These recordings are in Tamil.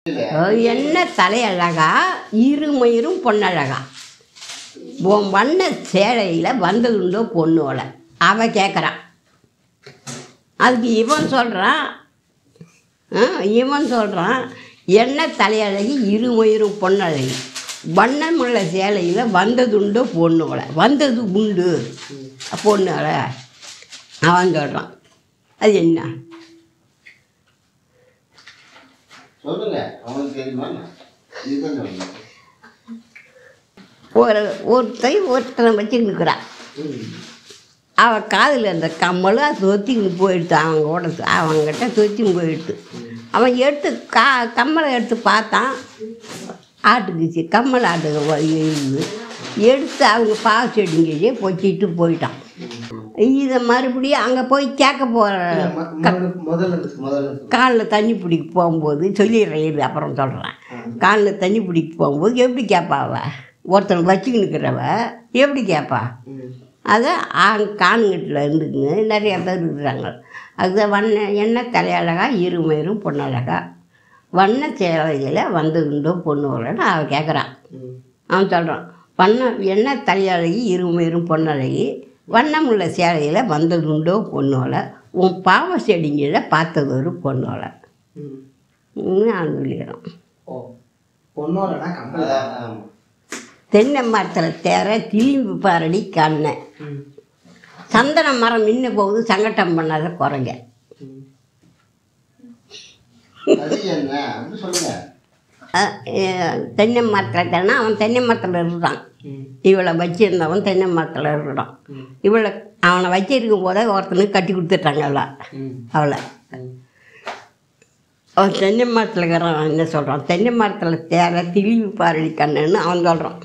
என்ன தலையழகா இருமயிரும் பொன்னழகா உன் வண்ண சேலையில் வந்ததுண்டோ பொண்ணோல அவ கேட்குறான் அதுக்கு இவன் சொல்கிறான் இவன் சொல்கிறான் என்ன தலையழகி இருமயிரும் பொன்னழகி வண்ணமுள்ள சேலையில் வந்ததுண்டோ பொண்ணோல வந்தது உண்டு பொண்ணோல அவன் சொல்கிறான் அது என்ன சொல்லுங்க அவனுக்கு தெரியுமா இதுதான் சொல்லணும் ஒரு ஒருத்தன் ஒருத்தனை வச்சுக்கிட்டு இருக்கிறான் அவன் காதில் அந்த கம்மல் அது தொத்திக்கின்னு போயிடுத்து அவங்க கூட அவங்ககிட்ட தொத்தின்னு போயிடுத்து அவன் எடுத்து கா கம்மலை எடுத்து பார்த்தான் ஆட்டுக்குச்சு கம்மல் ஆட்டுக்கு வ- இருக்குது எடுத்து அவங்க பாவு செடிங்களையே பொச்சிட்டு போயிட்டான் இதை மறுபடியும் அங்கே போய் கேட்க போகிற முதல்ல இருந்து முதல்ல காலில் தண்ணி பிடிக்க போகும்போது சொல்லிடுறேன் இரு அப்புறம் சொல்கிறேன் காலில் தண்ணி பிடிக்க போகும்போது எப்படி கேட்பா அவ ஒருத்தன் வச்சுக்கின்னு இருக்கிறவ எப்படி கேட்பா அதை கான்கிட்டில் இருந்துக்குங்க நிறைய பேர் இருக்கிறாங்க அதுதான் வண்ண என்ன தலையழகா இருமயிரும் பொண்ணழகா வண்ண சேலையில் வந்ததுண்டோ பொண்ணு வரலன்னு அவன் கேட்குறான் அவன் சொல்கிறான் வண்ணம் என்ன தலையழகி இருமயிரும் பொண்ணழகி வண்ணமுள்ள சேலையில் வந்ததுண்டோ பொண்ணோல உன் பாவ செடிங்களை பார்த்தது ஒரு பொண்ணோல நான் சொல்லிடுறோம் ஓ பொண்ணோலனா கம்பல் அதான், ஆமா. தென்னை மரத்தில் தேர திளிம்பு பாரடி கண்ணை சந்தன மரம் மின்ன போகுது சங்கட்டம் பண்ணாத குறைங்க அது என்ன அப்படி சொல்லுங்க அஹ், அஹ், தென்னை மரத்தில் தேனா அவன் தென்னை மரத்தில் இருக்கிறான் இவளை வச்சிருந்தவன் தென்னை மரத்தில் இருக்கிறான் இவளை அவனை வச்சிருக்கும் போதே ஒருத்தனுக்கு கட்டி கொடுத்துட்டாங்க அவளை அவளை அவன் தென்னை மரத்தில் இருக்கிறான் என்ன சொல்கிறான் தென்னை மரத்தில் தேர திளிவு பாரடி கண்ணுன்னு அவன் சொல்கிறான்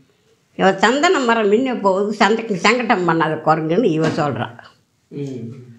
இவன் சந்தன மரம் மின்ன போகுது சண்டைக்கு சங்கட்டம் பண்ணாத குரங்குன்னு இவன் சொல்கிறான் ம்